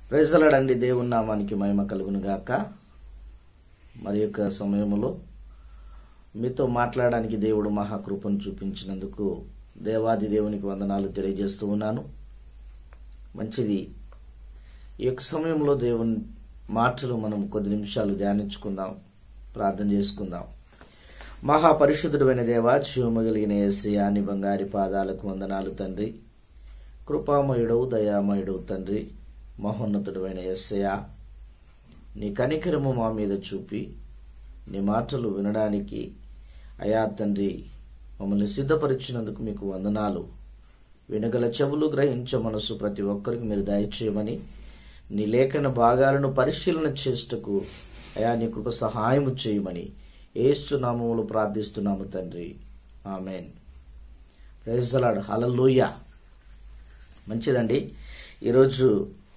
ప్రజలడండి దేవుని నామానికి మహిమ కలుగును గాక మరి యొక్క సమయంలో మీతో మాట్లాడడానికి దేవుడు మహాకృపను చూపించినందుకు దేవాది దేవునికి వందనాలు తెలియజేస్తూ ఉన్నాను మంచిది ఈ యొక్క సమయంలో దేవుని మాటలు మనం కొద్ది నిమిషాలు ధ్యానించుకుందాం ప్రార్థన చేసుకుందాం మహాపరిశుద్ధుడైన దేవా శివమగలిగిన ఎస్సీ అని బంగారి పాదాలకు వందనాలు తండ్రి కృపామయుడవు దయామయుడవు తండ్రి మహోన్నతుడైన ఎస్సయ నీ కనికరము మా మీద చూపి నీ మాటలు వినడానికి అయా తండ్రి మమ్మల్ని సిద్ధపరిచినందుకు మీకు వందనాలు వినగల చెవులు గ్రహించ మనసు ప్రతి ఒక్కరికి మీరు దయచేయమని నీ లేఖన భాగాలను పరిశీలన చేస్తకు అయా నీ కృప సహాయము చేయమని ఏస్తున్నామములు ప్రార్థిస్తున్నాము తండ్రి ఆమెన్ ప్రైజలాడు హలలోయ మంచిదండి ఈరోజు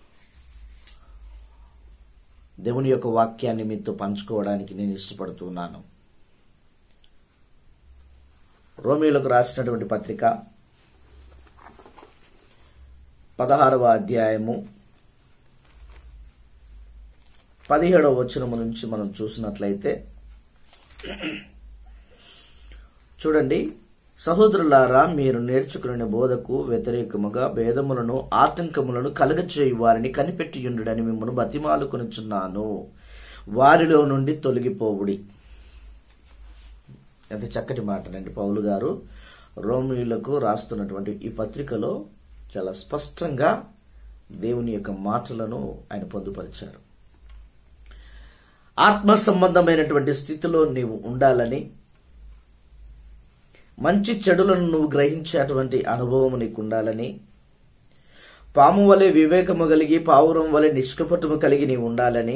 దేవుని యొక్క వాక్యాన్ని మీతో పంచుకోవడానికి నేను ఇష్టపడుతున్నాను రోమిలకు రాసినటువంటి పత్రిక పదహారవ అధ్యాయము పదిహేడవ వచనము నుంచి మనం చూసినట్లయితే చూడండి సహోదరులారా మీరు నేర్చుకునే బోధకు వ్యతిరేకముగా భేదములను ఆటంకములను కలగచేయి వారిని కనిపెట్టియుండుడని మిమ్మల్ని బతిమాలు కొనుచున్నాను వారిలో నుండి తొలగిపోవుడి ఎంత చక్కటి మాటనండి పౌలు గారు రోమిలకు రాస్తున్నటువంటి ఈ పత్రికలో చాలా స్పష్టంగా దేవుని యొక్క మాటలను ఆయన పొందుపరిచారు ఆత్మ సంబంధమైనటువంటి స్థితిలో నీవు ఉండాలని మంచి చెడులను నువ్వు గ్రహించేటువంటి అనుభవం నీకు ఉండాలని పాము వలె వివేకము కలిగి పావురం వలె నిష్కపటము కలిగి నీవు ఉండాలని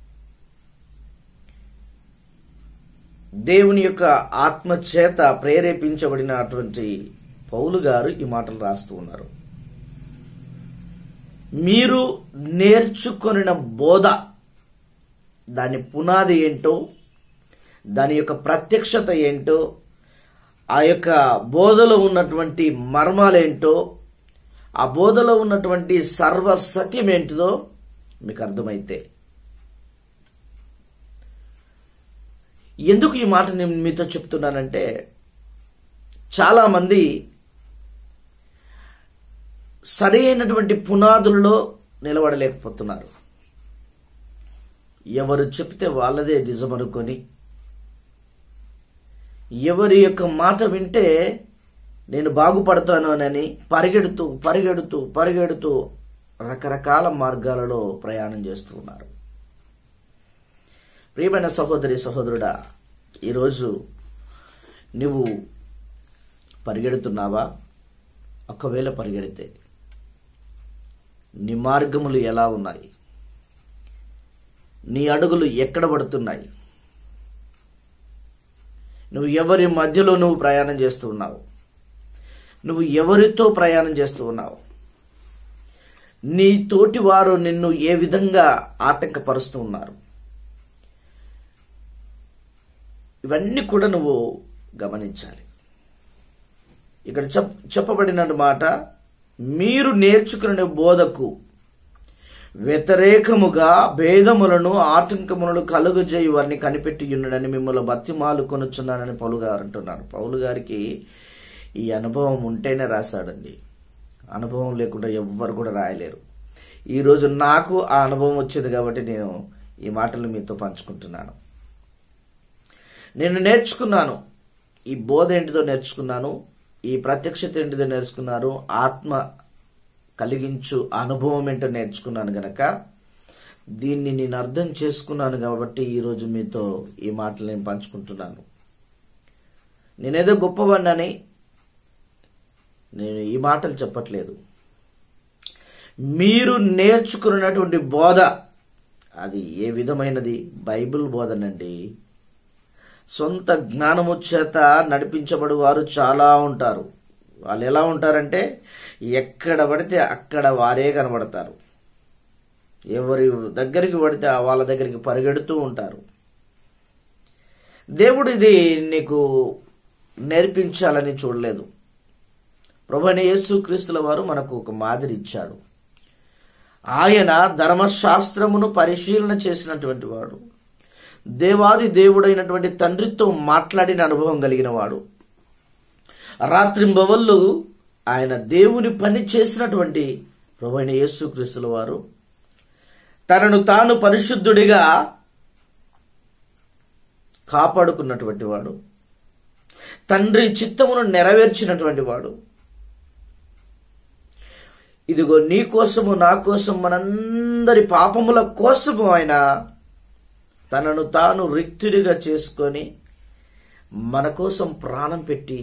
దేవుని యొక్క ఆత్మ చేత ప్రేరేపించబడినటువంటి పౌలు గారు ఈ మాటలు రాస్తూ ఉన్నారు మీరు నేర్చుకొనిన బోధ దాని పునాది ఏంటో దాని యొక్క ప్రత్యక్షత ఏంటో ఆ యొక్క బోధలో ఉన్నటువంటి మర్మాలేంటో ఆ బోధలో ఉన్నటువంటి సర్వ సత్యం ఏంటిదో మీకు అర్థమైతే ఎందుకు ఈ మాట నేను మీతో చెప్తున్నానంటే చాలా మంది సరైనటువంటి పునాదుల్లో నిలబడలేకపోతున్నారు ఎవరు చెప్తే వాళ్ళదే నిజమనుకొని ఎవరి యొక్క మాట వింటే నేను బాగుపడతాను అని పరిగెడుతూ పరిగెడుతూ పరిగెడుతూ రకరకాల మార్గాలలో ప్రయాణం చేస్తూ ఉన్నారు ప్రియమైన సహోదరి సహోదరుడా ఈరోజు నువ్వు పరిగెడుతున్నావా ఒకవేళ పరిగెడితే నీ మార్గములు ఎలా ఉన్నాయి నీ అడుగులు ఎక్కడ పడుతున్నాయి నువ్వు ఎవరి మధ్యలో నువ్వు ప్రయాణం చేస్తూ ఉన్నావు నువ్వు ఎవరితో ప్రయాణం చేస్తూ ఉన్నావు నీ తోటి వారు నిన్ను ఏ విధంగా ఆటంకపరుస్తూ ఉన్నారు ఇవన్నీ కూడా నువ్వు గమనించాలి ఇక్కడ చెప్ చెప్పబడిన మాట మీరు నేర్చుకునే బోధకు వ్యతిరేకముగా భేదములను ఆటంకములను కలుగజేయి వారిని కనిపెట్టి ఉన్నాడని మిమ్మల్ని బతిమాలు కొనుచున్నానని పౌలు గారు అంటున్నారు పౌలు గారికి ఈ అనుభవం ఉంటేనే రాశాడండి అనుభవం లేకుండా ఎవ్వరు కూడా రాయలేరు ఈరోజు నాకు ఆ అనుభవం వచ్చింది కాబట్టి నేను ఈ మాటలు మీతో పంచుకుంటున్నాను నేను నేర్చుకున్నాను ఈ బోధ ఏంటిదో నేర్చుకున్నాను ఈ ప్రత్యక్షత ఏంటిదో నేర్చుకున్నారు ఆత్మ కలిగించు అనుభవం ఏంటో నేర్చుకున్నాను గనక దీన్ని నేను అర్థం చేసుకున్నాను కాబట్టి ఈరోజు మీతో ఈ మాటలు నేను పంచుకుంటున్నాను నేనేదో గొప్పవాడినని నేను ఈ మాటలు చెప్పట్లేదు మీరు నేర్చుకున్నటువంటి బోధ అది ఏ విధమైనది బైబిల్ బోధనండి సొంత జ్ఞానము చేత నడిపించబడు వారు చాలా ఉంటారు వాళ్ళు ఎలా ఉంటారంటే ఎక్కడ పడితే అక్కడ వారే కనబడతారు ఎవరి దగ్గరికి పడితే వాళ్ళ దగ్గరికి పరిగెడుతూ ఉంటారు దేవుడు ఇది నీకు నేర్పించాలని చూడలేదు ప్రభు అయిన యేసు క్రీస్తుల వారు మనకు ఒక మాదిరి ఇచ్చాడు ఆయన ధర్మశాస్త్రమును పరిశీలన చేసినటువంటి వాడు దేవాది దేవుడైనటువంటి తండ్రితో మాట్లాడిన అనుభవం కలిగిన వాడు రాత్రింబవళ్ళు ఆయన దేవుని పని చేసినటువంటి ప్రభువైన యేసుక్రీస్తుల వారు తనను తాను పరిశుద్ధుడిగా కాపాడుకున్నటువంటి వాడు తండ్రి చిత్తమును నెరవేర్చినటువంటి వాడు ఇదిగో నీ కోసము నా కోసం మనందరి పాపముల కోసము ఆయన తనను తాను రిక్తుడిగా చేసుకొని మన కోసం ప్రాణం పెట్టి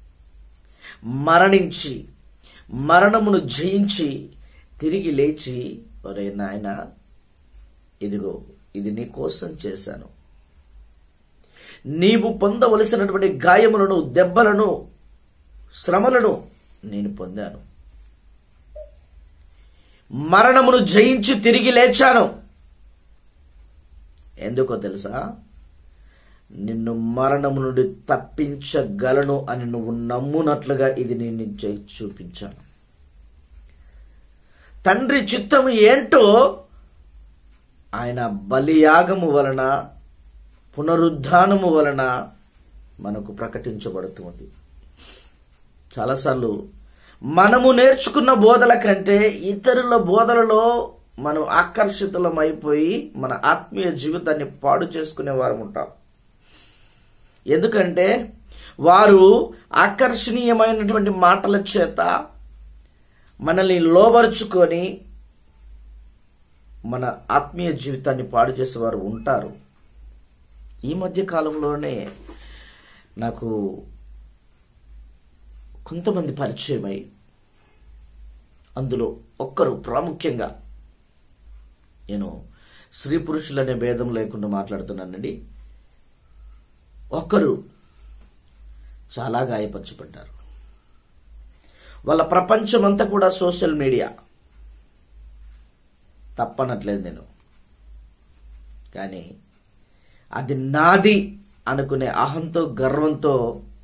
మరణించి మరణమును జయించి తిరిగి లేచి ఒరే నాయన ఇదిగో ఇది నీ కోసం చేశాను నీవు పొందవలసినటువంటి గాయములను దెబ్బలను శ్రమలను నేను పొందాను మరణమును జయించి తిరిగి లేచాను ఎందుకో తెలుసా నిన్ను మరణము నుండి తప్పించగలను అని నువ్వు నమ్మునట్లుగా ఇది నేను చేసి చూపించాను తండ్రి చిత్తము ఏంటో ఆయన బలియాగము వలన పునరుద్ధానము వలన మనకు ప్రకటించబడుతుంది చాలాసార్లు మనము నేర్చుకున్న బోధల కంటే ఇతరుల బోధలలో మనం ఆకర్షితులమైపోయి మన ఆత్మీయ జీవితాన్ని పాడు చేసుకునే వారు ఉంటాం ఎందుకంటే వారు ఆకర్షణీయమైనటువంటి మాటల చేత మనల్ని లోబరుచుకొని మన ఆత్మీయ జీవితాన్ని పాడు చేసేవారు ఉంటారు ఈ మధ్య కాలంలోనే నాకు కొంతమంది పరిచయమై అందులో ఒక్కరు ప్రాముఖ్యంగా నేను స్త్రీ పురుషులనే భేదం లేకుండా మాట్లాడుతున్నానండి ఒక్కరు చాలా గాయపరచబడ్డారు వాళ్ళ ప్రపంచమంతా కూడా సోషల్ మీడియా తప్పనట్లేదు నేను కానీ అది నాది అనుకునే అహంతో గర్వంతో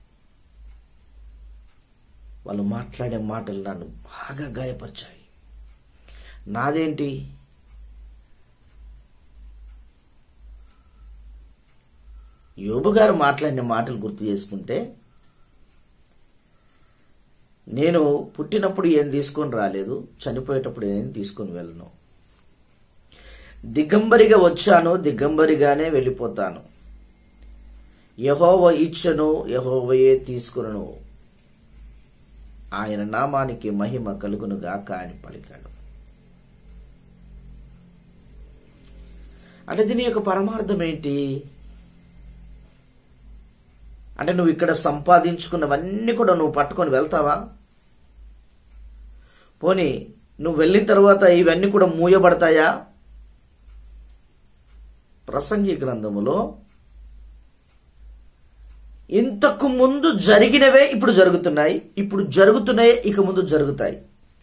వాళ్ళు మాట్లాడే మాటలు నన్ను బాగా గాయపరిచాయి నాదేంటి యోబు గారు మాట్లాడిన మాటలు గుర్తు చేసుకుంటే నేను పుట్టినప్పుడు ఏం తీసుకొని రాలేదు చనిపోయేటప్పుడు ఏం తీసుకొని వెళ్ళను దిగంబరిగా వచ్చాను దిగంబరిగానే వెళ్ళిపోతాను యహోవ ఇచ్చను యహోవయే తీసుకును ఆయన నామానికి మహిమ కలుగును గాక అని పలికాడు అంటే దీని యొక్క పరమార్థం ఏంటి అంటే నువ్వు ఇక్కడ సంపాదించుకున్నవన్నీ కూడా నువ్వు పట్టుకొని వెళ్తావా పోనీ నువ్వు వెళ్ళిన తర్వాత ఇవన్నీ కూడా మూయబడతాయా ప్రసంగి గ్రంథములో ఇంతకు ముందు జరిగినవే ఇప్పుడు జరుగుతున్నాయి ఇప్పుడు జరుగుతున్నాయే ఇక ముందు జరుగుతాయి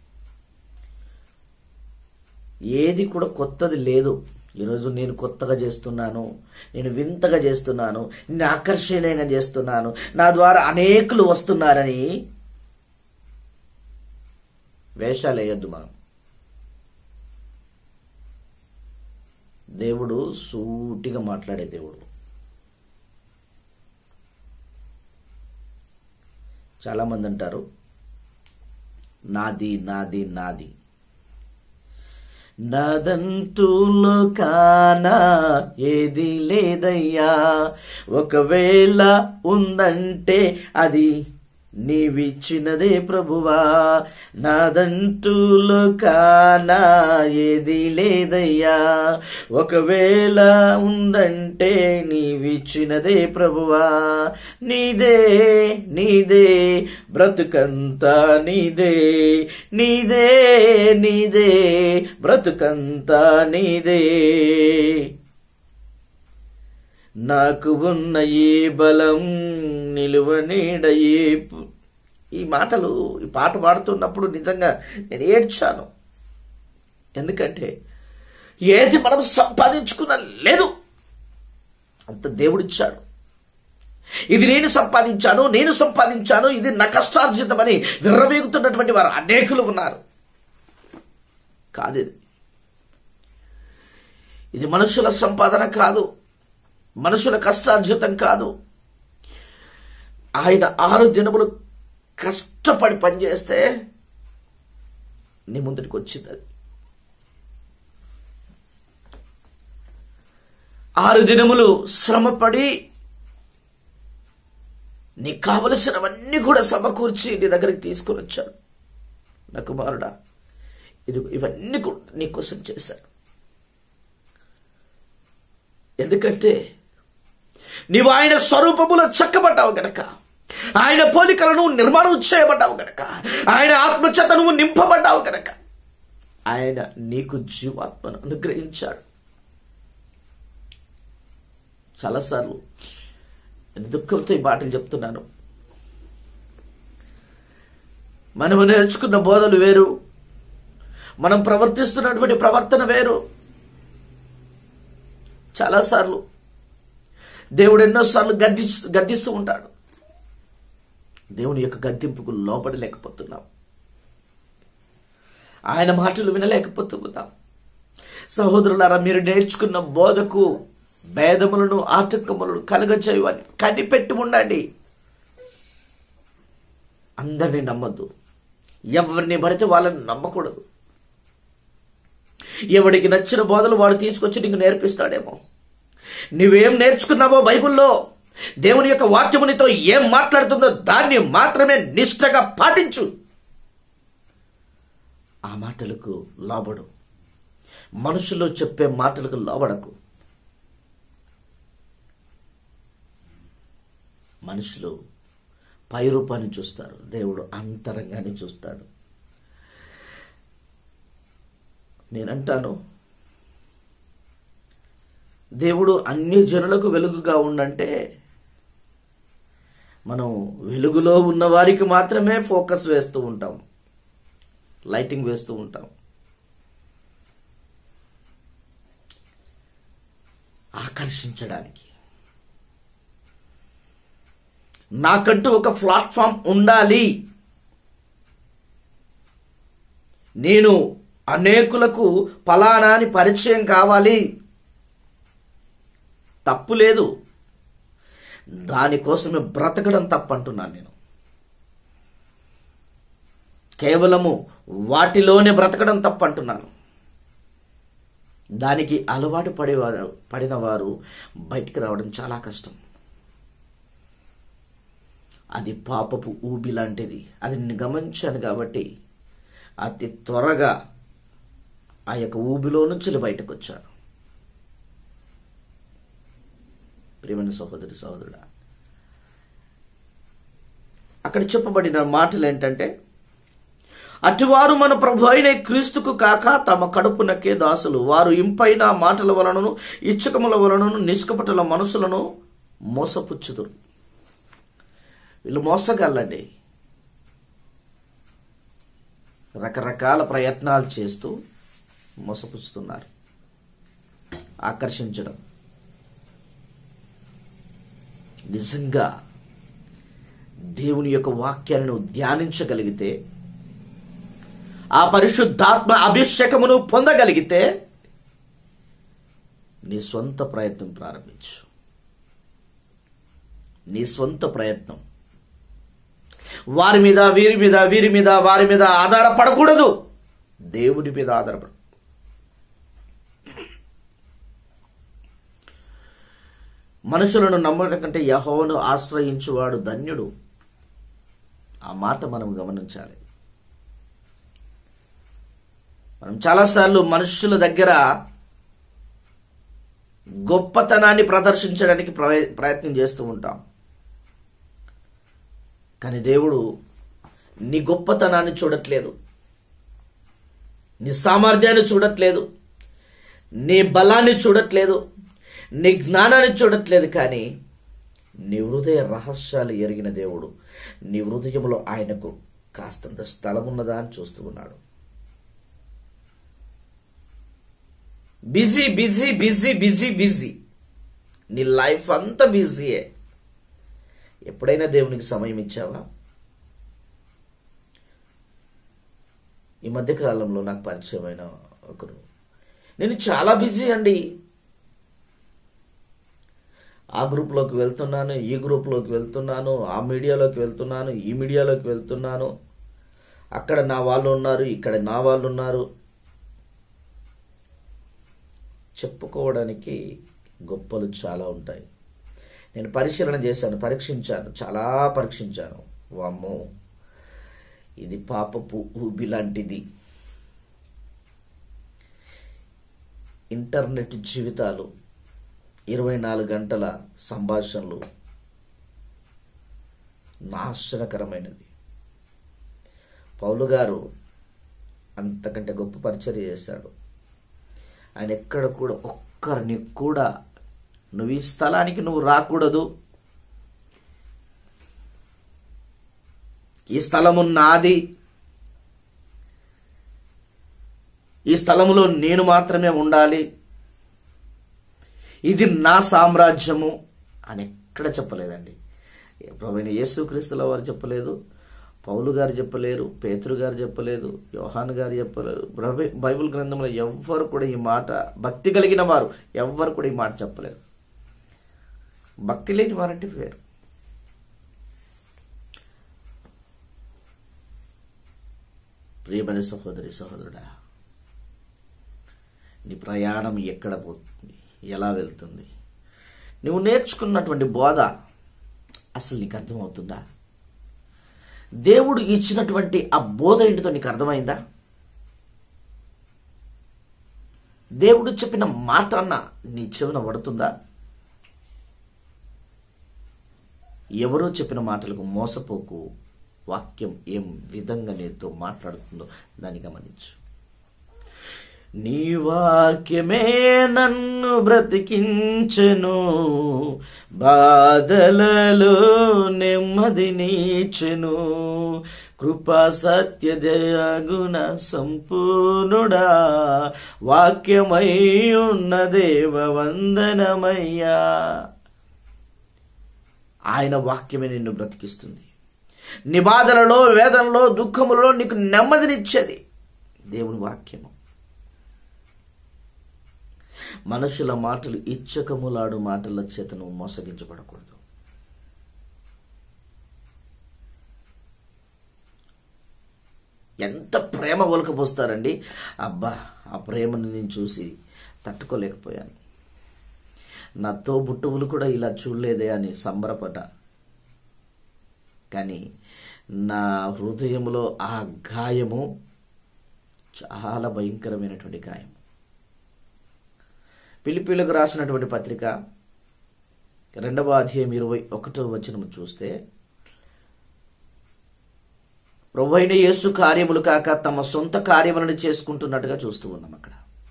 ఏది కూడా కొత్తది లేదు ఈరోజు నేను కొత్తగా చేస్తున్నాను నేను వింతగా చేస్తున్నాను నేను ఆకర్షణీయంగా చేస్తున్నాను నా ద్వారా అనేకులు వస్తున్నారని వేషాలు వేయొద్దు మనం దేవుడు సూటిగా మాట్లాడే దేవుడు చాలా మంది అంటారు నాది నాది నాది నాదంటూలో కానా ఏది లేదయ్యా ఒకవేళ ఉందంటే అది నీవిచ్చినదే ప్రభువా నాదంటూలో కానా ఏది లేదయ్యా ఒకవేళ ఉందంటే నీవిచ్చినదే ప్రభువా నీదే నీదే బ్రతుకంతా నీదే నీదే నీదే బ్రతుకంతా నీదే నాకు ఉన్న ఏ బలం నిలువ నీడ ఏ పు- ఈ మాటలు ఈ పాట పాడుతున్నప్పుడు నిజంగా నేను ఏడ్చాను ఎందుకంటే ఏది మనం సంపాదించుకున్న లేదు అంత దేవుడిచ్చాడు ఇది నేను సంపాదించాను నేను సంపాదించాను ఇది నా కష్టార్జితమని విర్రవీగుతున్నటువంటి వారు అనేకులు ఉన్నారు కాదు ఇది ఇది మనుషుల సంపాదన కాదు మనుషుల కష్టార్జితం కాదు ఆయన ఆరు దినములు కష్టపడి పనిచేస్తే నీ ముందుకు వచ్చింది అది ఆరు దినములు శ్రమపడి నీకు కావలసినవన్నీ కూడా సమకూర్చి నీ దగ్గరికి తీసుకొని వచ్చాడు నా కుమారుడా ఇది ఇవన్నీ కూడా నీ కోసం చేశాడు ఎందుకంటే నీవు ఆయన స్వరూపములో చెక్కబడ్డావు గనక ఆయన పోలికలను నిర్మాణం చేయబడ్డావు గనక ఆయన ఆత్మచేత నువ్వు నింపబడ్డావు గనక ఆయన నీకు జీవాత్మను అనుగ్రహించాడు చాలాసార్లు నేను దుఃఖంతో ఈ మాటలు చెప్తున్నాను మనము నేర్చుకున్న బోధలు వేరు మనం ప్రవర్తిస్తున్నటువంటి ప్రవర్తన వేరు చాలాసార్లు దేవుడు ఎన్నోసార్లు గద్ది గద్దిస్తూ ఉంటాడు దేవుని యొక్క గద్దింపుకు లోపడలేకపోతున్నాం ఆయన మాటలు వినలేకపోతున్నాం సహోదరులారా మీరు నేర్చుకున్న బోధకు భేదములను ఆటంకములను కలగచేయవని కనిపెట్టి ఉండండి అందరినీ నమ్మద్దు ఎవరిని పడితే వాళ్ళని నమ్మకూడదు ఎవడికి నచ్చిన బోధలు వాడు తీసుకొచ్చి నీకు నేర్పిస్తాడేమో నువ్వేం నేర్చుకున్నావో బైబిల్లో దేవుని యొక్క వాక్యమునితో ఏం మాట్లాడుతుందో దాన్ని మాత్రమే నిష్టగా పాటించు ఆ మాటలకు లోబడు మనుషులు చెప్పే మాటలకు లోబడకు మనుషులు పై రూపాన్ని చూస్తారు దేవుడు అంతరంగాన్ని చూస్తాడు నేనంటాను దేవుడు అన్ని జనులకు వెలుగుగా ఉండంటే మనం వెలుగులో ఉన్న వారికి మాత్రమే ఫోకస్ వేస్తూ ఉంటాం లైటింగ్ వేస్తూ ఉంటాం ఆకర్షించడానికి నాకంటూ ఒక ప్లాట్ఫామ్ ఉండాలి నేను అనేకులకు ఫలానా అని పరిచయం కావాలి తప్పు లేదు దానికోసమే బ్రతకడం తప్పంటున్నాను నేను కేవలము వాటిలోనే బ్రతకడం తప్పంటున్నాను దానికి అలవాటు పడేవారు పడిన వారు బయటికి రావడం చాలా కష్టం అది పాపపు ఊబి లాంటిది అది నేను గమనించాను కాబట్టి అతి త్వరగా ఆ యొక్క ఊబిలో నుంచి బయటకు వచ్చాను ప్రియమైన సహోదరి సహోదరుడా అక్కడ చెప్పబడిన మాటలు ఏంటంటే అటువారు మన ప్రభు అయిన క్రీస్తుకు కాక తమ కడుపునకే దాసులు వారు ఇంపైన మాటల వలనను ఇచ్చకముల వలనను నిష్కపటుల మనసులను మోసపుచ్చుదురు వీళ్ళు మోసగలండి రకరకాల ప్రయత్నాలు చేస్తూ మోసపుచ్చుతున్నారు ఆకర్షించడం నిజంగా దేవుని యొక్క వాక్యాన్ని నువ్వు ధ్యానించగలిగితే ఆ పరిశుద్ధాత్మ అభిషేకమును పొందగలిగితే నీ స్వంత ప్రయత్నం ప్రారంభించు నీ స్వంత ప్రయత్నం వారి మీద వీరి మీద వీరి మీద వారి మీద ఆధారపడకూడదు దేవుడి మీద ఆధారపడ మనుషులను నమ్మడం కంటే యహోవను ఆశ్రయించువాడు ధన్యుడు ఆ మాట మనం గమనించాలి మనం చాలాసార్లు మనుషుల దగ్గర గొప్పతనాన్ని ప్రదర్శించడానికి ప్రయ- ప్రయత్నం చేస్తూ ఉంటాం కానీ దేవుడు నీ గొప్పతనాన్ని చూడట్లేదు నీ సామర్థ్యాన్ని చూడట్లేదు నీ బలాన్ని చూడట్లేదు నీ జ్ఞానాన్ని చూడట్లేదు కానీ నీ హృదయ రహస్యాలు ఎరిగిన దేవుడు నీ హృదయంలో ఆయనకు కాస్తంత స్థలం ఉన్నదా అని చూస్తూ ఉన్నాడు busy busy busy busy busy నీ లైఫ్ అంతా బిజీయే ఎప్పుడైనా దేవునికి సమయం ఇచ్చావా ఈ మధ్య కాలంలో నాకు పరిచయమైన ఒకరు నేను చాలా బిజీ అండి ఆ గ్రూప్లోకి వెళ్తున్నాను ఈ గ్రూప్లోకి వెళ్తున్నాను ఆ మీడియాలోకి వెళ్తున్నాను ఈ మీడియాలోకి వెళ్తున్నాను అక్కడ నా వాళ్ళు ఉన్నారు ఇక్కడ నా వాళ్ళు ఉన్నారు చెప్పుకోవడానికి గొప్పలు చాలా ఉంటాయి నేను పరిశీలన చేశాను పరీక్షించాను చాలా పరీక్షించాను వామ్మో ఇది పాపపు ఊబి లాంటిది ఇంటర్నెట్ జీవితాలు ఇరవై నాలుగు గంటల సంభాషణలు నాశనకరమైనది పౌలు గారు అంతకంటే గొప్ప పరిచర్య చేశాడు ఆయన ఎక్కడ కూడా ఒక్కరిని కూడా నువ్వు ఈ స్థలానికి నువ్వు రాకూడదు ఈ స్థలము నాది ఈ స్థలములో నేను మాత్రమే ఉండాలి ఇది నా సామ్రాజ్యము అని ఎక్కడ చెప్పలేదండి ప్రభుత్వ యేసుక్రీస్తుల వారు చెప్పలేదు పౌలు గారు చెప్పలేరు పేతురు గారు చెప్పలేదు యోహాన్ గారు చెప్పలేరు బ్రబై- బైబిల్ గ్రంథంలో ఎవ్వరు కూడా ఈ మాట భక్తి కలిగిన వారు ఎవ్వరు కూడా ఈ మాట చెప్పలేరు భక్తి లేని వారంటే వేరు ప్రియమైన సహోదరి సహోదరుడా నీ ప్రయాణం ఎక్కడ పోతుంది ఎలా వెళ్తుంది నువ్వు నేర్చుకున్నటువంటి బోధ అసలు నీకు అర్థమవుతుందా దేవుడు ఇచ్చినటువంటి ఆ బోధ ఏంటితో నీకు అర్థమైందా దేవుడు చెప్పిన మాట అన్న నీ చెవిన పడుతుందా ఎవరో చెప్పిన మాటలకు మోసపోకు వాక్యం ఏం విధంగా నీతో మాట్లాడుతుందో దాన్ని గమనించు నీ వాక్యమే నన్ను బ్రతికించెను బాధలలో నెమ్మదినిచ్చెను కృపా సత్య దయాగుణ సంపూర్ణుడా వాక్యమై ఉన్న దేవ వందనమయ్యా ఆయన వాక్యమే నిన్ను బ్రతికిస్తుంది నీ బాధలలో వేదనలో దుఃఖములలో నీకు నెమ్మదినిచ్చేది దేవుని వాక్యము మనుషుల మాటలు ఇచ్చకములాడు మాటల చేత నువ్వు మోసగించబడకూడదు ఎంత ప్రేమ ఒలకపోస్తారండి అబ్బా ఆ ప్రేమను నేను చూసి తట్టుకోలేకపోయాను నా తోబుట్టువులు కూడా ఇలా చూడలేదే అని సంబరపడ్డ కానీ నా హృదయంలో ఆ గాయము చాలా భయంకరమైనటువంటి గాయం పిలిపిలకు రాసినటువంటి పత్రిక రెండవ అధ్యాయం ఇరవై ఒకటో వచనం చూస్తే ప్రభు అయిన యేసు కార్యములు కాక తమ సొంత కార్యములను చేసుకుంటున్నట్టుగా చూస్తూ ఉన్నాం అక్కడ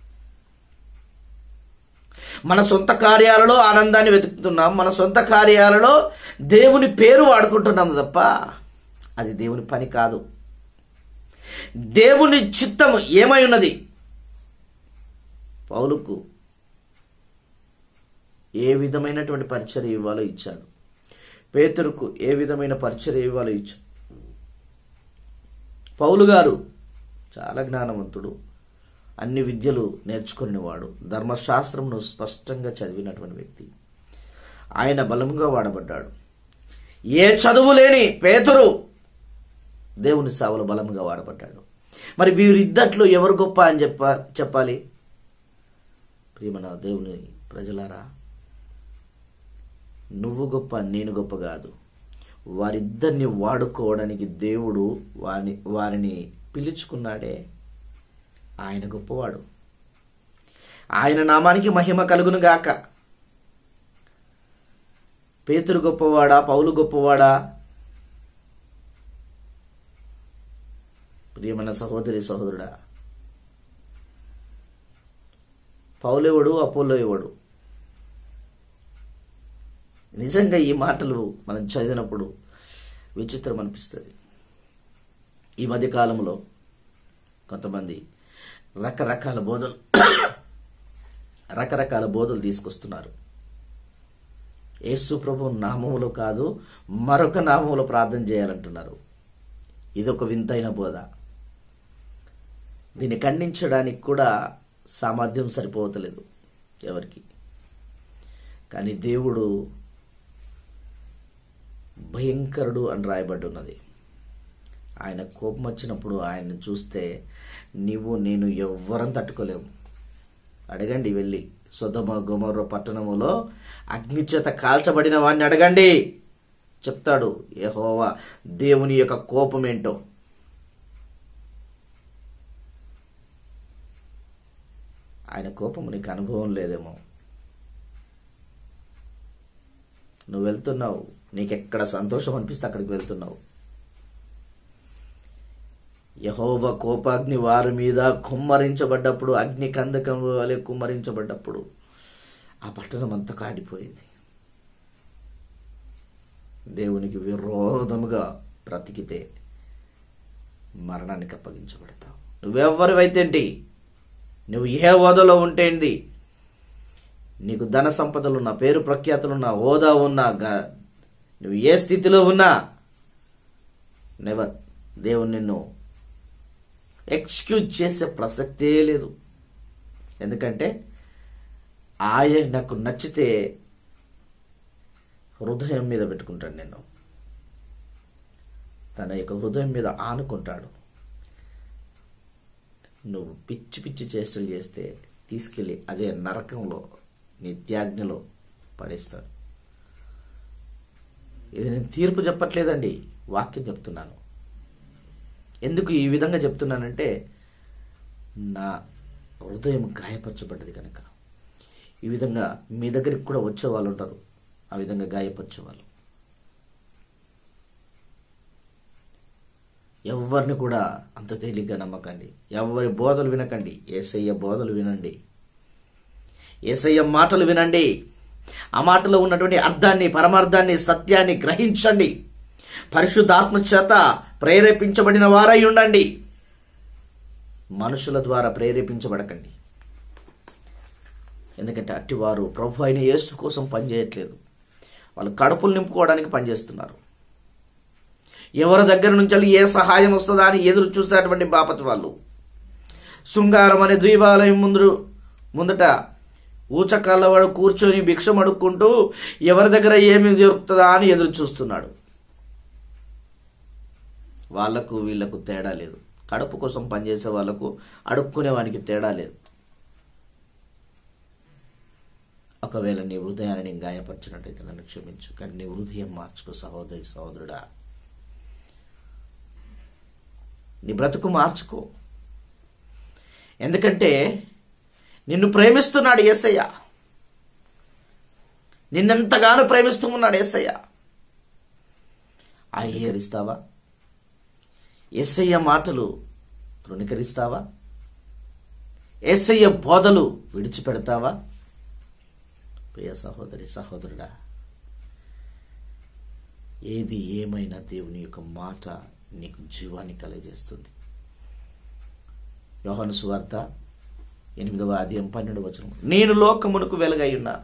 మన సొంత కార్యాలలో ఆనందాన్ని వెతుకుతున్నాం మన సొంత కార్యాలలో దేవుని పేరు వాడుకుంటున్నాం తప్ప అది దేవుని పని కాదు దేవుని చిత్తము ఏమై ఉన్నది పౌలుకు ఏ విధమైనటువంటి పరిచర్య ఇవ్వాలో ఇచ్చాడు పేతురుకు ఏ విధమైన పరిచర్య ఇవ్వాలో ఇచ్చాడు పౌలు గారు చాలా జ్ఞానవంతుడు అన్ని విద్యలు నేర్చుకునేవాడు ధర్మశాస్త్రంను స్పష్టంగా చదివినటువంటి వ్యక్తి ఆయన బలంగా వాడబడ్డాడు ఏ చదువు లేని పేతురు దేవుని సేవలు బలంగా వాడబడ్డాడు మరి వీరిద్దట్లో ఎవరు గొప్ప అని చెప్ప చెప్పాలి ప్రియమన దేవుని ప్రజలారా నువ్వు గొప్ప నేను గొప్ప కాదు వారిద్దరిని వాడుకోవడానికి దేవుడు వారిని వారిని పిలుచుకున్నాడే ఆయన గొప్పవాడు ఆయన నామానికి మహిమ కలుగును గాక పేతురు గొప్పవాడా పౌలు గొప్పవాడా ప్రియమైన సహోదరి సహోదరుడా పౌలెవడు అపోలో ఎవడు నిజంగా ఈ మాటలు మనం చదివినప్పుడు విచిత్రం అనిపిస్తుంది ఈ మధ్య కాలంలో కొంతమంది రకరకాల బోధలు రకరకాల బోధలు తీసుకొస్తున్నారు యేసు ప్రభు నామములో కాదు మరొక నామములో ప్రార్థన చేయాలంటున్నారు ఇదొక వింతైన బోధ దీన్ని ఖండించడానికి కూడా సామర్థ్యం సరిపోవట్లేదు ఎవరికి కానీ దేవుడు భయంకరుడు అని రాయబడి ఉన్నది ఆయన కోపం వచ్చినప్పుడు ఆయన్ని చూస్తే నీవు నేను ఎవ్వరం తట్టుకోలేము అడగండి వెళ్ళి సుధమ గుమర్ర పట్టణములో అగ్ని చేత కాల్చబడిన వాడిని అడగండి చెప్తాడు యెహోవా దేవుని యొక్క కోపం ఏంటో ఆయన కోపము నీకు అనుభవం లేదేమో నువ్వు వెళ్తున్నావు నీకెక్కడ సంతోషం అనిపిస్తే అక్కడికి వెళ్తున్నావు యహోవ కోపాగ్ని వారి మీద కుమ్మరించబడ్డప్పుడు అగ్ని కందకం వలె కుమ్మరించబడ్డప్పుడు ఆ పట్టణం అంతా కాడిపోయింది దేవునికి విరోధముగా బ్రతికితే మరణానికి అప్పగించబడతావు నువ్వెవ్వరివైతేంటి నువ్వు ఏ హోదాలో ఉంటేంది నీకు ధన సంపదలున్నా పేరు ప్రఖ్యాతులున్నా హోదా ఉన్నా గా- నువ్వు ఏ స్థితిలో ఉన్నా నెవర్ దేవుడు నిన్ను ఎక్స్క్యూజ్ చేసే ప్రసక్తే లేదు ఎందుకంటే ఆయనకు నచ్చితే హృదయం మీద పెట్టుకుంటాడు నేను తన యొక్క హృదయం మీద ఆనుకుంటాడు నువ్వు పిచ్చి పిచ్చి చేష్టలు చేస్తే తీసుకెళ్ళి అదే నరకంలో నిత్యాజ్ఞలో పడేస్తాడు ఇది నేను తీర్పు చెప్పట్లేదండి వాక్యం చెప్తున్నాను ఎందుకు ఈ విధంగా చెప్తున్నానంటే నా హృదయం గాయపరచబడ్డది కనుక ఈ విధంగా మీ దగ్గరికి కూడా వచ్చే వాళ్ళు ఉంటారు ఆ విధంగా గాయపరిచే వాళ్ళు ఎవరిని కూడా అంత తేలిగ్గా నమ్మకండి ఎవరి బోధలు వినకండి ఏసయ్య బోధలు వినండి ఏసయ్య మాటలు వినండి ఆ మాటలో ఉన్నటువంటి అర్థాన్ని పరమార్థాన్ని సత్యాన్ని గ్రహించండి పరిశుద్ధాత్మ చేత ప్రేరేపించబడిన వారై ఉండండి మనుషుల ద్వారా ప్రేరేపించబడకండి ఎందుకంటే అట్టివారు ప్రభు అయిన యేసు కోసం పనిచేయట్లేదు వాళ్ళు కడుపులు నింపుకోవడానికి పనిచేస్తున్నారు ఎవరి దగ్గర నుంచి వెళ్ళి ఏ సహాయం వస్తుందా అని ఎదురు చూసేటువంటి బాపతి వాళ్ళు శృంగారం అనే ద్వీపాలయం ముందు ముందట ఊచకాళ్ళ వాడు కూర్చొని భిక్షం అడుక్కుంటూ ఎవరి దగ్గర ఏమి దొరుకుతుందా అని ఎదురు చూస్తున్నాడు వాళ్లకు వీళ్లకు తేడా లేదు కడుపు కోసం పనిచేసే వాళ్లకు అడుక్కునే వానికి తేడా లేదు ఒకవేళ నీ హృదయాన్ని నేను గాయపరిచినట్టయితే నన్ను క్షమించు కానీ నీ హృదయం మార్చుకో సహోదరి సహోదరుడా నీ బ్రతుకు మార్చుకో ఎందుకంటే నిన్ను ప్రేమిస్తున్నాడు ఏసయ్య నిన్నెంతగానో ప్రేమిస్తూ ఉన్నాడు ఏసయ్య ఆ ఏరిస్తావా ఏసయ్య మాటలు తృణీకరిస్తావా ఏసయ్య బోధలు విడిచిపెడతావా ప్రియ సహోదరి సహోదరుడా ఏది ఏమైనా దేవుని యొక్క మాట నీకు జీవాన్ని కలగజేస్తుంది యోహాను సువార్త ఎనిమిదవ అధ్యాయం పన్నెండు వచనం నేను లోకమునకు వెలుగై ఉన్నా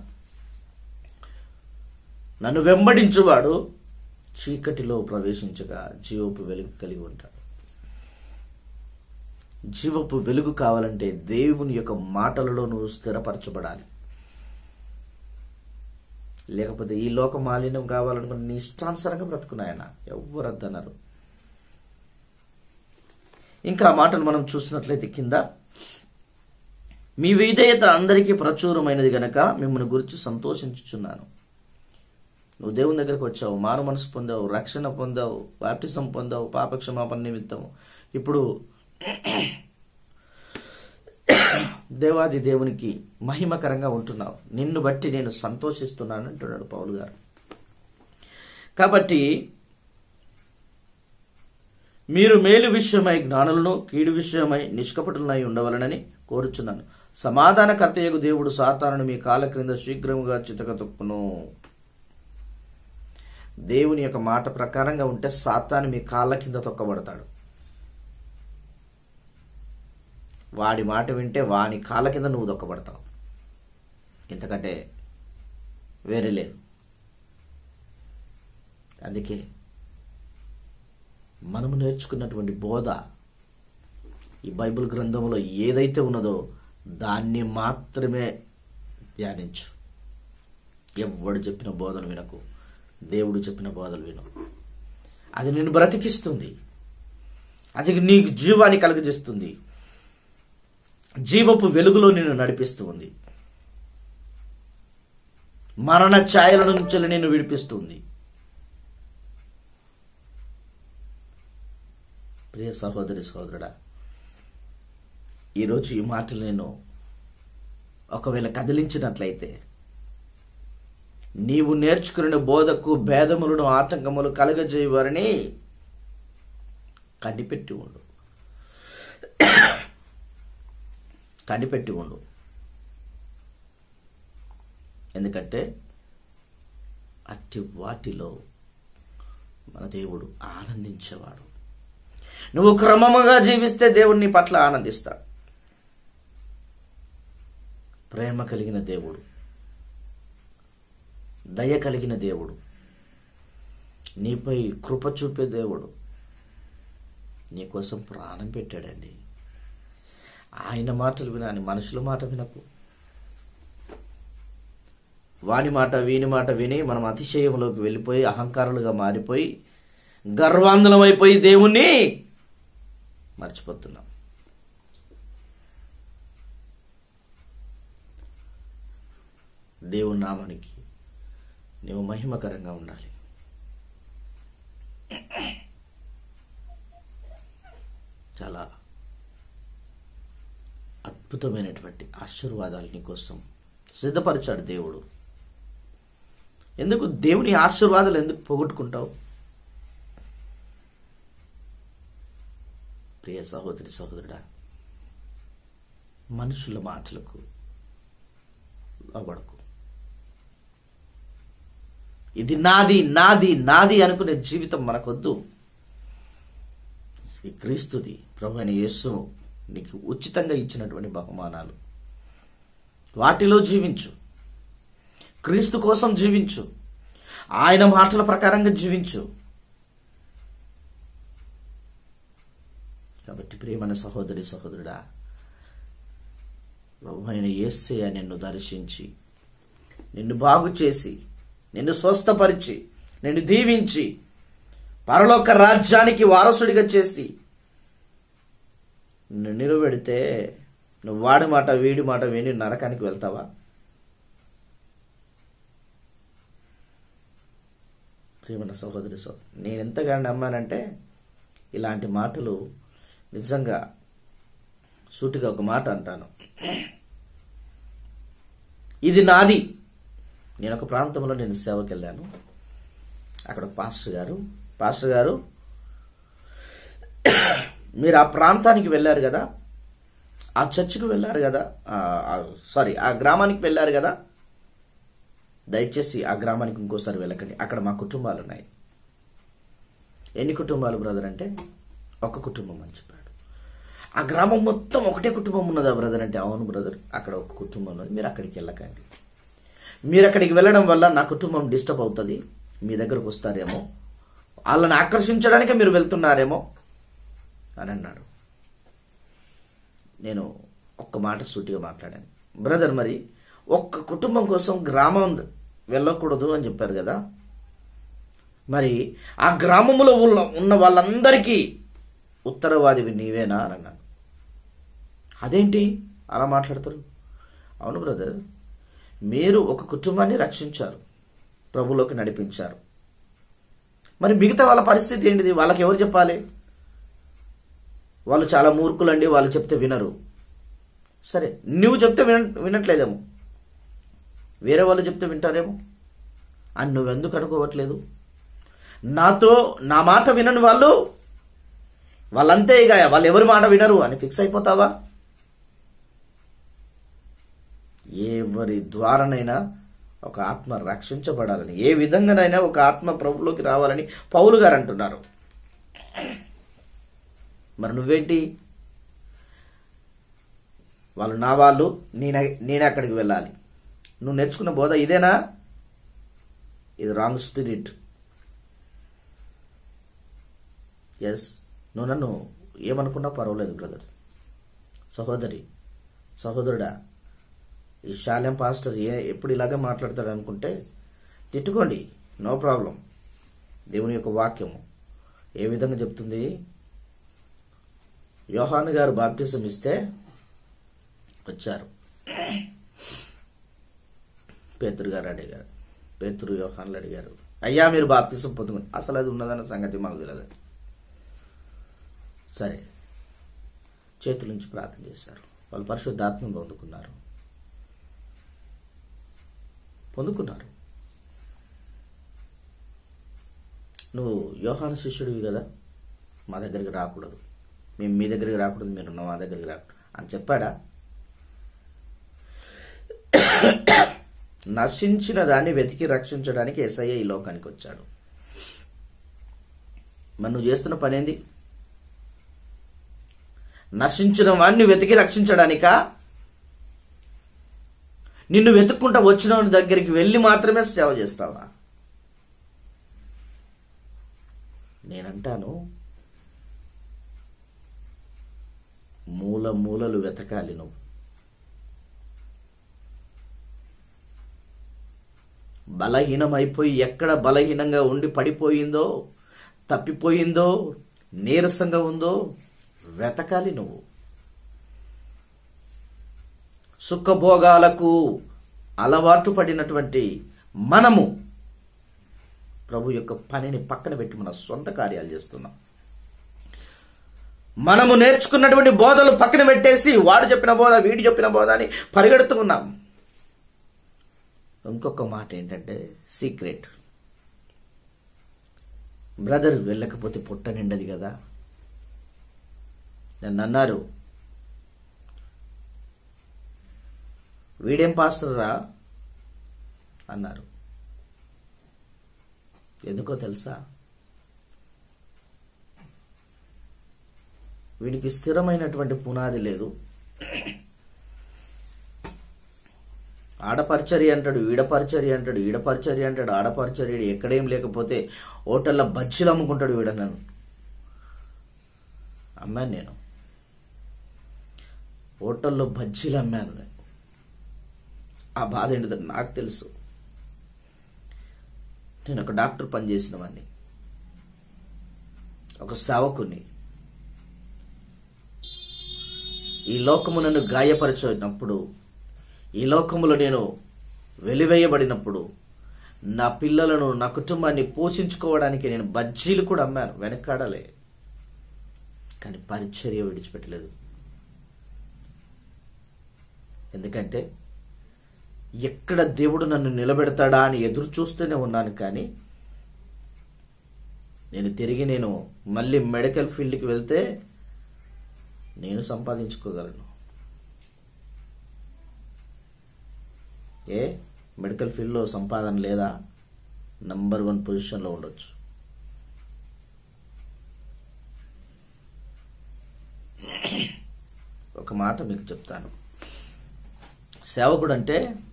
నన్ను వెంబడించువాడు చీకటిలో ప్రవేశించగా జీవపు వెలుగు కలిగి ఉంటాడు జీవపు వెలుగు కావాలంటే దేవుని యొక్క మాటలలో నువ్వు స్థిరపరచబడాలి లేకపోతే ఈ లోక మాలిన్యం కావాలనుకుని నీ ఇష్టానుసారంగా బ్రతుకున్నాయన ఎవరు వద్దన్నారు ఇంకా ఆ మాటలు మనం చూసినట్లయితే కింద మీ విధేయత అందరికీ ప్రచురమైనది గనక మిమ్మల్ని గురించి సంతోషించుచున్నాను నువ్వు దేవుని దగ్గరకు వచ్చావు మారు మనసు పొందావు రక్షణ పొందావు బాప్టిజం పొందావు పాపక్షమాపణ నిమిత్తము ఇప్పుడు దేవాది దేవునికి మహిమకరంగా ఉంటున్నావు నిన్ను బట్టి నేను సంతోషిస్తున్నాను అంటున్నాడు పౌలు గారు కాబట్టి మీరు మేలు విషయమై జ్ఞానులను కీడు విషయమై నిష్కపటులనై ఉండవలనని కోరుచున్నాను సమాధానకర్తయ్యకు దేవుడు సాతానుని మీ కాళ్ళ క్రింద శీఘ్రముగా చితక తొక్కును దేవుని యొక్క మాట ప్రకారంగా ఉంటే సాతాను మీ కాళ్ళ కింద తొక్కబడతాడు వాడి మాట వింటే వాని కాళ్ళ కింద నువ్వు దొక్కబడతావు ఇంతకంటే వేరే లేదు అందుకే మనము నేర్చుకున్నటువంటి బోధ ఈ బైబిల్ గ్రంథంలో ఏదైతే ఉన్నదో దాన్ని మాత్రమే ధ్యానించు ఎవడు చెప్పిన బోధలు వినకు దేవుడు చెప్పిన బోధలు విను అది నిన్ను బ్రతికిస్తుంది అది నీకు జీవాన్ని కలుగజేస్తుంది జీవపు వెలుగులో నిన్ను నడిపిస్తూ ఉంది మరణ ఛాయల నుంచి నిన్ను విడిపిస్తుంది ప్రియ సహోదరి సహోదరుడా ఈరోజు ఈ మాటలు నేను ఒకవేళ కదిలించినట్లయితే నీవు నేర్చుకున్న బోధకు భేదములను ఆటంకములు కలగజేయవారని కనిపెట్టి ఉండు కనిపెట్టి ఉండు ఎందుకంటే అట్టి వాటిలో మన దేవుడు ఆనందించేవాడు నువ్వు క్రమముగా జీవిస్తే దేవుడు నీ పట్ల ఆనందిస్తాడు ప్రేమ కలిగిన దేవుడు దయ కలిగిన దేవుడు నీపై కృప చూపే దేవుడు నీకోసం ప్రాణం పెట్టాడండి ఆయన మాటలు వినాని మనుషుల మాట వినకు వాని మాట వీని మాట విని మనం అతిశయంలోకి వెళ్ళిపోయి అహంకారులుగా మారిపోయి గర్వాంధులమైపోయి దేవుణ్ణి మర్చిపోతున్నాం దేవుని నామానికి నీవు మహిమకరంగా ఉండాలి చాలా అద్భుతమైనటువంటి ఆశీర్వాదాలు నీకోసం సిద్ధపరిచాడు దేవుడు ఎందుకు దేవుని ఆశీర్వాదాలు ఎందుకు పోగొట్టుకుంటావు ప్రియ సహోదరి సహోదరుడా మనుషుల మాటలకు లోబడకు ఇది నాది నాది నాది అనుకునే జీవితం మనకొద్దు ఇది క్రీస్తుది ప్రభు అయిన యేసు నీకు ఉచితంగా ఇచ్చినటువంటి బహుమానాలు వాటిలో జీవించు క్రీస్తు కోసం జీవించు ఆయన మాటల ప్రకారంగా జీవించు కాబట్టి ప్రియమైన సహోదరి సహోదరుడా ప్రభు అయిన యేసయ్య నిన్ను దర్శించి నిన్ను బాగు చేసి నిన్ను స్వస్థపరిచి నిన్ను దీవించి పరలోక రాజ్యానికి వారసుడిగా చేసి నిన్ను నిలబెడితే నువ్వు వాడి మాట వీడి మాట విని నరకానికి వెళ్తావా ప్రియమైన సహోదరి సో నేను ఎంతగానో నమ్మానంటే ఇలాంటి మాటలు నిజంగా సూటిగా ఒక మాట అంటాను ఇది నాది నేను ఒక ప్రాంతంలో నేను సేవకి వెళ్ళాను అక్కడ ఒక పాస్టర్ గారు పాస్టర్ గారు మీరు ఆ ప్రాంతానికి వెళ్ళారు కదా ఆ చర్చికి వెళ్ళారు కదా సారీ ఆ గ్రామానికి వెళ్ళారు కదా దయచేసి ఆ గ్రామానికి ఇంకోసారి వెళ్ళకండి అక్కడ మా కుటుంబాలు ఉన్నాయి ఎన్ని కుటుంబాలు బ్రదర్ అంటే ఒక కుటుంబం అని చెప్పాడు ఆ గ్రామం మొత్తం ఒకటే కుటుంబం ఉన్నదా బ్రదర్ అంటే అవును బ్రదర్ అక్కడ ఒక కుటుంబం ఉన్నది మీరు అక్కడికి వెళ్ళకండి మీరు అక్కడికి వెళ్ళడం వల్ల నా కుటుంబం డిస్టర్బ్ అవుతుంది మీ దగ్గరకు వస్తారేమో వాళ్ళని ఆకర్షించడానికే మీరు వెళ్తున్నారేమో అని అన్నాడు నేను ఒక్క మాట సూటిగా మాట్లాడాను బ్రదర్ మరి ఒక్క కుటుంబం కోసం గ్రామం వెళ్ళకూడదు అని చెప్పారు కదా మరి ఆ గ్రామంలో ఉన్న ఉన్న వాళ్ళందరికీ ఉత్తరవాదివి నీవేనా అని అన్నాను అదేంటి అలా మాట్లాడతారు అవును బ్రదర్ మీరు ఒక కుటుంబాన్ని రక్షించారు ప్రభులోకి నడిపించారు మరి మిగతా వాళ్ళ పరిస్థితి ఏంటిది వాళ్ళకి ఎవరు చెప్పాలి వాళ్ళు చాలా మూర్ఖులండి వాళ్ళు చెప్తే వినరు సరే నువ్వు చెప్తే విన వినట్లేదేమో వేరే వాళ్ళు చెప్తే వింటారేమో అని నువ్వెందుకు అనుకోవట్లేదు నాతో నా మాట వినని వాళ్ళు వాళ్ళంతే ఇక వాళ్ళు ఎవరి మాట వినరు అని ఫిక్స్ అయిపోతావా ఎవరి ద్వారానైనా ఒక ఆత్మ రక్షించబడాలని ఏ విధంగానైనా ఒక ఆత్మ ప్రభులోకి రావాలని పౌలు గారు అంటున్నారు మరి నువ్వేంటి వాళ్ళు నా వాళ్ళు నేనే నేనే అక్కడికి వెళ్ళాలి నువ్వు నేర్చుకున్న బోధ ఇదేనా ఇది రాంగ్ స్పిరిట్ ఎస్ నువ్వు నన్ను ఏమనుకున్నా పర్వాలేదు బ్రదర్ సహోదరి సహోదరుడా ఈ శాలెం పాస్టర్ ఏ ఎప్పుడు ఇలాగే మాట్లాడతాడు అనుకుంటే తిట్టుకోండి నో ప్రాబ్లం దేవుని యొక్క వాక్యము ఏ విధంగా చెప్తుంది యోహాన్ గారు బాప్టిజం ఇస్తే వచ్చారు పేతురు గారు అడిగారు పేతురు యోహాన్లు అడిగారు అయ్యా మీరు బాప్తిసం పొందుకుని అసలు అది ఉన్నదన్న సంగతి మాకు తెలియదు సరే చేతుల నుంచి ప్రార్థన చేశారు వాళ్ళు పరిశుద్ధాత్మను పొందుకున్నారు పొందుకున్నారు నువ్వు యోహాను శిష్యుడివి కదా మా దగ్గరికి రాకూడదు మేము మీ దగ్గరికి రాకూడదు మీరు మా దగ్గరికి రాకూడదు అని చెప్పాడా నశించిన దాన్ని వెతికి రక్షించడానికి ఎస్ఐ ఈ లోకానికి వచ్చాడు మరి నువ్వు చేస్తున్న పని ఏంది నశించిన వాడిని వెతికి రక్షించడానికా నిన్ను వెతుక్కుంటా వచ్చిన వాడి దగ్గరికి వెళ్ళి మాత్రమే సేవ చేస్తావా నేనంటాను మూల మూలలు వెతకాలి నువ్వు బలహీనమైపోయి ఎక్కడ బలహీనంగా ఉండి పడిపోయిందో తప్పిపోయిందో నీరసంగా ఉందో వెతకాలి నువ్వు సుఖభోగాలకు అలవాటు పడినటువంటి మనము ప్రభు యొక్క పనిని పక్కన పెట్టి మన సొంత కార్యాలు చేస్తున్నాం మనము నేర్చుకున్నటువంటి బోధలు పక్కన పెట్టేసి వాడు చెప్పిన బోధ వీడు చెప్పిన బోధ అని పరిగెడుతున్నాం ఇంకొక మాట ఏంటంటే సీక్రెట్ బ్రదర్ వెళ్ళకపోతే పుట్ట నిండది కదా నన్ను అన్నారు వీడేం పాస్టర్ రా అన్నారు ఎందుకో తెలుసా వీడికి స్థిరమైనటువంటి పునాది లేదు ఆడపరిచరి అంటాడు ఈడపరిచరి అంటాడు ఈడపరిచరి అంటాడు ఆడపరిచరి ఎక్కడేం లేకపోతే హోటల్లో బజ్జీలు అమ్ముకుంటాడు వీడ నన్ను అమ్మాను నేను హోటల్లో బజ్జీలు అమ్మాను నేను ఆ బాధ ఏంటిదో నాకు తెలుసు నేను ఒక డాక్టర్ పనిచేసిన వాడిని ఒక సేవకుని ఈ లోకము నన్ను గాయపరచినప్పుడు ఈ లోకములో నేను వెలివేయబడినప్పుడు నా పిల్లలను నా కుటుంబాన్ని పోషించుకోవడానికి నేను బజ్జీలు కూడా అమ్మాను వెనకాడలే కానీ పరిచర్య విడిచిపెట్టలేదు ఎందుకంటే ఎక్కడ దేవుడు నన్ను నిలబెడతాడా అని ఎదురు చూస్తూనే ఉన్నాను కానీ నేను తిరిగి నేను మళ్ళీ మెడికల్ ఫీల్డ్కి వెళ్తే నేను సంపాదించుకోగలను ఏ మెడికల్ ఫీల్డ్లో సంపాదన లేదా నంబర్ వన్ పొజిషన్లో ఉండొచ్చు ఒక మాట మీకు చెప్తాను సేవకుడు అంటే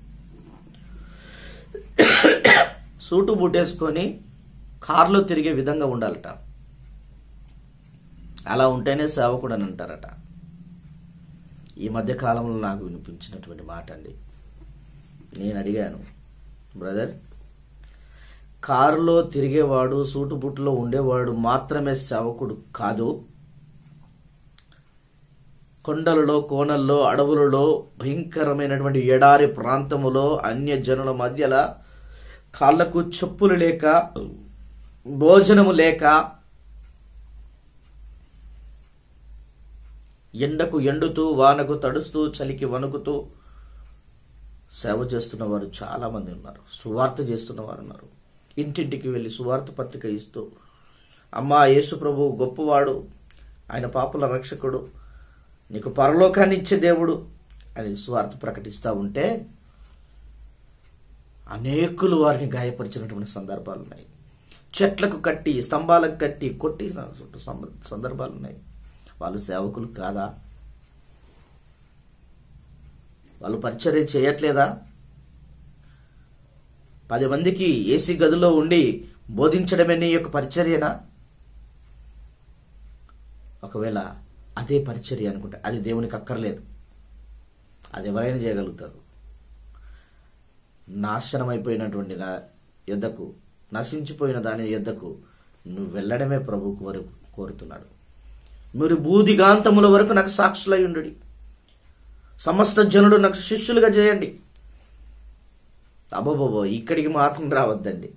సూటు బూటేసుకొని కారులో తిరిగే విధంగా ఉండాలట అలా ఉంటేనే సేవకుడు అని అంటారట ఈ మధ్య కాలంలో నాకు వినిపించినటువంటి మాట అండి నేను అడిగాను బ్రదర్ కారులో తిరిగేవాడు సూటు బుట్టులో ఉండేవాడు మాత్రమే సేవకుడు కాదు కొండలలో కోనల్లో అడవులలో భయంకరమైనటువంటి ఎడారి ప్రాంతములో అన్య జనుల మధ్యల కాళ్లకు చెప్పులు లేక భోజనము లేక ఎండకు ఎండుతూ వానకు తడుస్తూ చలికి వణుకుతూ సేవ చేస్తున్న వారు చాలా మంది ఉన్నారు సువార్త చేస్తున్న వారు ఉన్నారు ఇంటింటికి వెళ్ళి సువార్త పత్రిక ఇస్తూ అమ్మా యేసు ప్రభు గొప్పవాడు ఆయన పాపుల రక్షకుడు నీకు పరలోకాన్ని ఇచ్చే దేవుడు అని సువార్త ప్రకటిస్తూ ఉంటే అనేకులు వారిని గాయపరిచినటువంటి సందర్భాలు ఉన్నాయి చెట్లకు కట్టి స్తంభాలకు కట్టి కొట్టి సందర్భాలు ఉన్నాయి వాళ్ళు సేవకులు కాదా వాళ్ళు పరిచర్య చేయట్లేదా పది మందికి ఏసీ గదిలో ఉండి బోధించడమే నీ యొక్క పరిచర్యనా ఒకవేళ అదే పరిచర్య అనుకుంటే అది దేవునికి అక్కర్లేదు అది ఎవరైనా చేయగలుగుతారు నాశనమైపోయినటువంటి నా యొద్దకు నశించిపోయిన దాని యొద్దకు నువ్వు వెళ్ళడమే ప్రభు కోరు కోరుతున్నాడు మీరు భూదిగాంతముల వరకు నాకు సాక్షులై ఉండు సమస్త జనుడు నాకు శిష్యులుగా చేయండి అబ్బోబోబో ఇక్కడికి మాత్రం రావద్దండి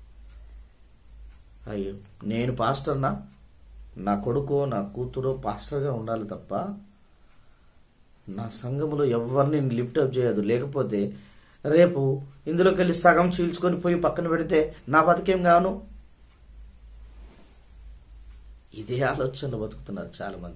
అయ్యో నేను పాస్టర్నా నా కొడుకో నా కూతురో పాస్టర్గా ఉండాలి తప్ప నా సంఘములో ఎవరిని లిఫ్ట్ అప్ చేయదు లేకపోతే రేపు ఇందులోకి వెళ్ళి సగం చీల్చుకొని పోయి పక్కన పెడితే నా బతికేం గాను ఇదే ఆలోచనలు బతుకుతున్నారు చాలా మంది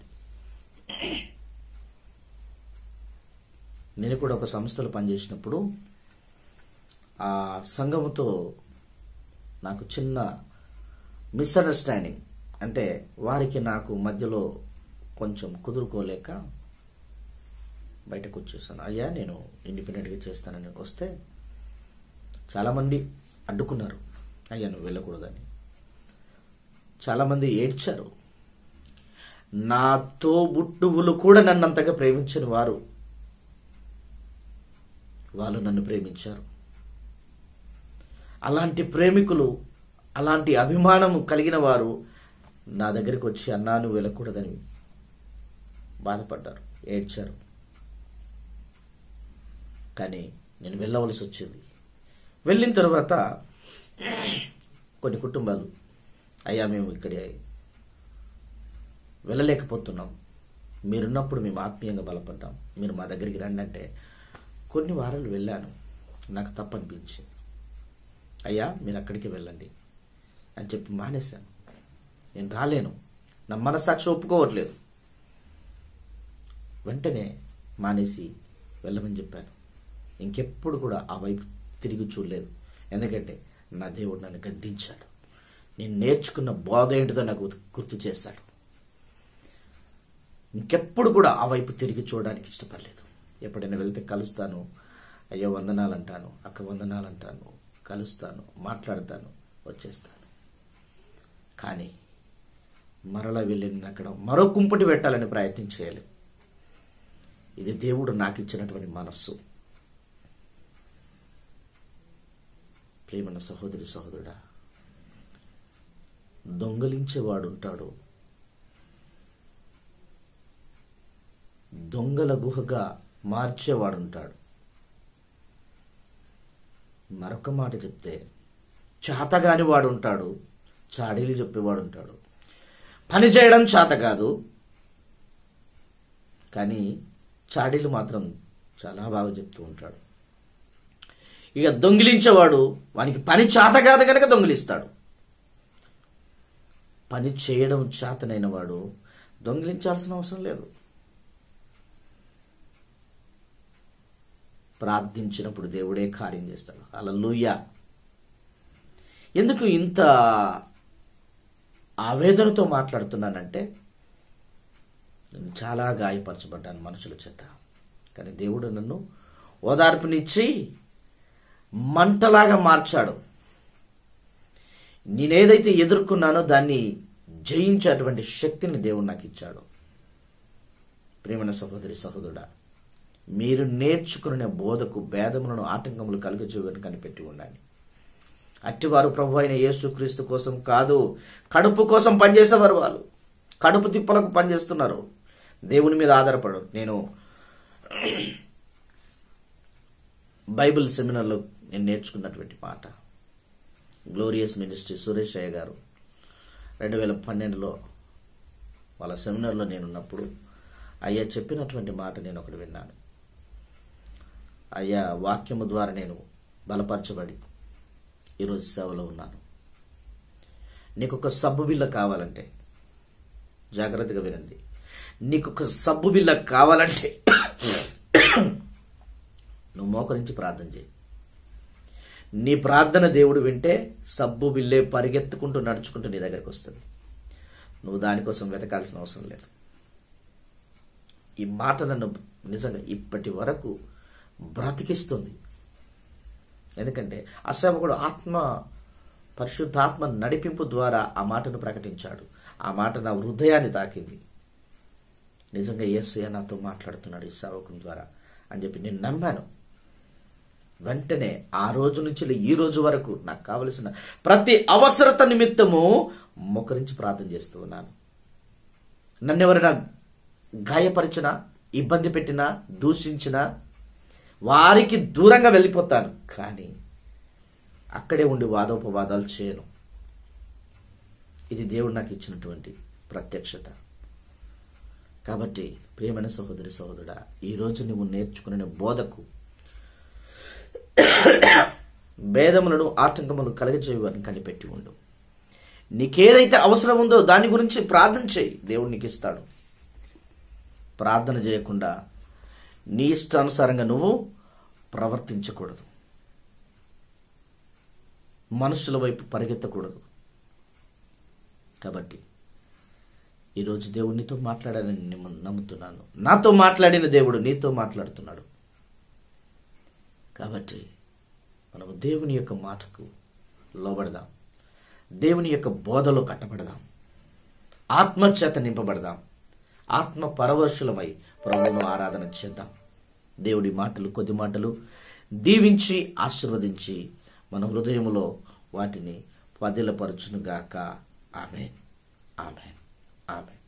నేను కూడా ఒక సంస్థలో పనిచేసినప్పుడు ఆ సంఘముతో నాకు చిన్న మిస్అండర్స్టాండింగ్ అంటే వారికి నాకు మధ్యలో కొంచెం కుదురుకోలేక బయటకు వచ్చేసాను అయ్యా నేను ఇండిపెండెంట్గా చేస్తానని వస్తే చాలామంది అడ్డుకున్నారు అయ్యా నువ్వు వెళ్ళకూడదని చాలామంది ఏడ్చారు నా తోబుట్టువులు కూడా నన్ను అంతగా ప్రేమించని వారు వాళ్ళు నన్ను ప్రేమించారు అలాంటి ప్రేమికులు అలాంటి అభిమానము కలిగిన వారు నా దగ్గరికి వచ్చి అన్నా నువ్వు వెళ్ళకూడదని బాధపడ్డారు ఏడ్చారు కానీ నేను వెళ్ళవలసి వచ్చింది వెళ్ళిన తర్వాత కొన్ని కుటుంబాలు అయ్యా మేము ఇక్కడే వెళ్ళలేకపోతున్నాం మీరున్నప్పుడు మేము ఆత్మీయంగా బలపడ్డాం మీరు మా దగ్గరికి రండి అంటే కొన్ని వారాలు వెళ్ళాను నాకు తప్పనిపించింది అయ్యా మీరు అక్కడికి వెళ్ళండి అని చెప్పి మానేశాను నేను రాలేను నా మనసాక్షి ఒప్పుకోవట్లేదు వెంటనే మానేసి వెళ్ళమని చెప్పాను ఇంకెప్పుడు కూడా ఆ వైపు తిరిగి చూడలేదు ఎందుకంటే నా దేవుడు నన్ను గద్దించాడు నేను నేర్చుకున్న బోధ ఏంటిదో నాకు గుర్తు చేశాడు ఇంకెప్పుడు కూడా ఆ వైపు తిరిగి చూడడానికి ఇష్టపడలేదు ఎప్పుడైనా వెళ్తే కలుస్తాను అయ్యో వందనాలు అంటాను అక్క వందనాలు అంటాను కలుస్తాను మాట్లాడతాను వచ్చేస్తాను కానీ మరలా వెళ్ళి నేను అక్కడ మరో కుంపటి పెట్టాలని ప్రయత్నం చేయాలి ఇది దేవుడు నాకు ఇచ్చినటువంటి మనస్సు ప్రేమన సహోదరి సహోదరుడా దొంగలించేవాడు ఉంటాడు దొంగల గుహగా మార్చేవాడు ఉంటాడు మరొక మాట చెప్తే చేతగాని వాడు ఉంటాడు చాడీలు చెప్పేవాడు ఉంటాడు పని చేయడం చేత కాదు కానీ చాడీలు మాత్రం చాలా బాగా చెప్తూ ఉంటాడు ఇక దొంగిలించేవాడు వానికి పని చేత కాదు కనుక దొంగిలిస్తాడు పని చేయడం చేతనైన వాడు దొంగిలించాల్సిన అవసరం లేదు ప్రార్థించినప్పుడు దేవుడే కార్యం చేస్తాడు అలా ఎందుకు ఇంత ఆవేదనతో మాట్లాడుతున్నానంటే నేను చాలా గాయపరచబడ్డాను మనుషుల చేత కానీ దేవుడు నన్ను ఓదార్పునిచ్చి మంటలాగా మార్చాడు నేనేదైతే ఎదుర్కొన్నానో దాన్ని జయించేటువంటి శక్తిని దేవుడు నాకు ఇచ్చాడు ప్రేమన సహోదరి సహోదరుడా మీరు నేర్చుకునే బోధకు భేదములను ఆటంకములు కలుగజేయని కనిపెట్టి ఉండండి అట్టివారు ప్రభు అయిన యేసుక్రీస్తు కోసం కాదు కడుపు కోసం పనిచేసేవారు వాళ్ళు కడుపు తిప్పలకు పనిచేస్తున్నారు దేవుని మీద ఆధారపడరు నేను బైబిల్ సెమినార్లో నేను నేర్చుకున్నటువంటి మాట గ్లోరియస్ మినిస్ట్రీ సురేష్ అయ్య గారు రెండు వేల పన్నెండులో వాళ్ళ సెమినార్లో నేనున్నప్పుడు అయ్యా చెప్పినటువంటి మాట నేను ఒకటి విన్నాను అయ్యా వాక్యము ద్వారా నేను బలపరచబడి ఈరోజు సేవలో ఉన్నాను నీకు ఒక సబ్బు బిల్ల కావాలంటే జాగ్రత్తగా వినండి నీకు ఒక సబ్బు బిల్ల కావాలంటే నువ్వు మోకరించి ప్రార్థన చేయి నీ ప్రార్థన దేవుడు వింటే సబ్బు బిల్లే పరిగెత్తుకుంటూ నడుచుకుంటూ నీ దగ్గరికి వస్తుంది నువ్వు దానికోసం వెతకాల్సిన అవసరం లేదు ఈ మాట నన్ను నిజంగా ఇప్పటి వరకు బ్రతికిస్తుంది ఎందుకంటే ఆ సేవకుడు ఆత్మ పరిశుద్ధాత్మ నడిపింపు ద్వారా ఆ మాటను ప్రకటించాడు ఆ మాట నా హృదయాన్ని తాకింది నిజంగా ఎస్ఐ నాతో మాట్లాడుతున్నాడు ఈ సేవకుని ద్వారా అని చెప్పి నేను నమ్మాను వెంటనే ఆ రోజు నుంచి ఈ రోజు వరకు నాకు కావలసిన ప్రతి అవసరత నిమిత్తము మొకరించి ప్రార్థన చేస్తూ ఉన్నాను నన్ను ఎవరైనా గాయపరిచినా ఇబ్బంది పెట్టినా దూషించినా వారికి దూరంగా వెళ్ళిపోతాను కానీ అక్కడే ఉండి వాదోపవాదాలు చేయను ఇది దేవుడు నాకు ఇచ్చినటువంటి ప్రత్యక్షత కాబట్టి ప్రియమైన సహోదరి సహోదరుడా ఈరోజు నువ్వు నేర్చుకునే బోధకు భేదములను ఆటంకములు కలగజేయవని కనిపెట్టి ఉండు నీకేదైతే అవసరం ఉందో దాని గురించి ప్రార్థన చేయి దేవుడు నీకు ఇస్తాడు ప్రార్థన చేయకుండా నీ ఇష్టానుసారంగా నువ్వు ప్రవర్తించకూడదు మనుషుల వైపు పరిగెత్తకూడదు కాబట్టి ఈరోజు దేవుడు నీతో మాట్లాడాలని నేను నమ్ముతున్నాను నాతో మాట్లాడిన దేవుడు నీతో మాట్లాడుతున్నాడు కాబట్టి మనము దేవుని యొక్క మాటకు లోబడదాం దేవుని యొక్క బోధలో కట్టబడదాం ఆత్మచేత నింపబడదాం ఆత్మ పరవశులమై ప్రభువును ఆరాధన చేద్దాం దేవుడి మాటలు కొద్ది మాటలు దీవించి ఆశీర్వదించి మన హృదయములో వాటిని పదిలపరచునుగాక ఆమె ఆమె ఆమె